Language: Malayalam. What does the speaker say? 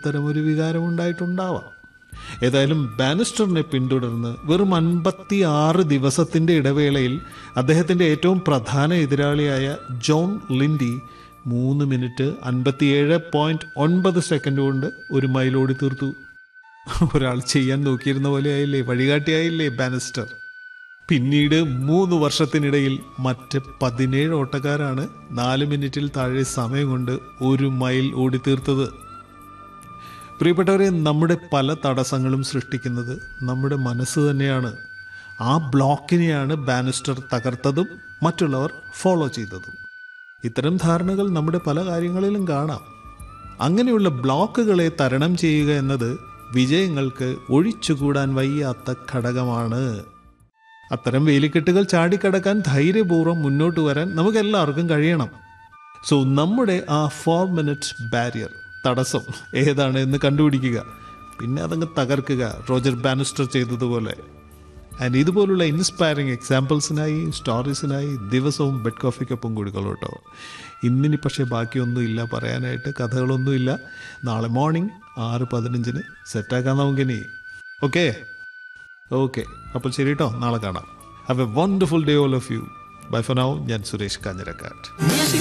ഇത്തരമൊരു വികാരം ഉണ്ടായിട്ടുണ്ടാവാം ഏതായാലും ബാനിസ്റ്ററിനെ പിന്തുടർന്ന് വെറും അൻപത്തി ആറ് ദിവസത്തിന്റെ ഇടവേളയിൽ അദ്ദേഹത്തിന്റെ ഏറ്റവും പ്രധാന എതിരാളിയായ ജോൺ ലിൻഡി മൂന്ന് മിനിറ്റ് അൻപത്തിയേഴ് പോയിന്റ് ഒൻപത് സെക്കൻഡ് കൊണ്ട് ഒരു മൈൽ ഓടി തീർത്തു ഒരാൾ ചെയ്യാൻ നോക്കിയിരുന്ന പോലെ ആയില്ലേ വഴികാട്ടിയായില്ലേ ബാനിസ്റ്റർ പിന്നീട് മൂന്ന് വർഷത്തിനിടയിൽ മറ്റ് പതിനേഴ് ഓട്ടക്കാരാണ് നാല് മിനിറ്റിൽ താഴെ സമയം കൊണ്ട് ഒരു മൈൽ ഓടിത്തീർത്തത് പ്രിയപ്പെട്ടവരെ നമ്മുടെ പല തടസ്സങ്ങളും സൃഷ്ടിക്കുന്നത് നമ്മുടെ മനസ്സ് തന്നെയാണ് ആ ബ്ലോക്കിനെയാണ് ബാനിസ്റ്റർ തകർത്തതും മറ്റുള്ളവർ ഫോളോ ചെയ്തതും ഇത്തരം ധാരണകൾ നമ്മുടെ പല കാര്യങ്ങളിലും കാണാം അങ്ങനെയുള്ള ബ്ലോക്കുകളെ തരണം ചെയ്യുക എന്നത് വിജയങ്ങൾക്ക് ഒഴിച്ചുകൂടാൻ വയ്യാത്ത ഘടകമാണ് അത്തരം വേലിക്കെട്ടുകൾ ചാടിക്കടക്കാൻ ധൈര്യപൂർവ്വം മുന്നോട്ട് വരാൻ നമുക്ക് എല്ലാവർക്കും കഴിയണം സോ നമ്മുടെ ആ ഫോർ മിനിറ്റ് ബാരിയർ തടസ്സം ഏതാണ് എന്ന് കണ്ടുപിടിക്കുക പിന്നെ അതങ്ങ് തകർക്കുക റോജർ ബാനിസ്റ്റർ ചെയ്തതുപോലെ ആൻഡ് ഇതുപോലുള്ള ഇൻസ്പയറിംഗ് എക്സാമ്പിൾസിനായി സ്റ്റോറീസിനായി ദിവസവും ബെഡ് കോഫിക്കൊപ്പം കൊടുക്കുള്ളൂ കേട്ടോ ഇന്നിനി പക്ഷേ ബാക്കിയൊന്നുമില്ല പറയാനായിട്ട് കഥകളൊന്നുമില്ല നാളെ മോർണിംഗ് ആറ് പതിനഞ്ചിന് സെറ്റാക്കാൻ നമുക്കിനി ഓക്കെ ഓക്കെ അപ്പോൾ ശരി കേട്ടോ നാളെ കാണാം have a wonderful day all of you bye for now ഞാൻ സുരേഷ് കാഞ്ഞിരക്കാട്ട് Music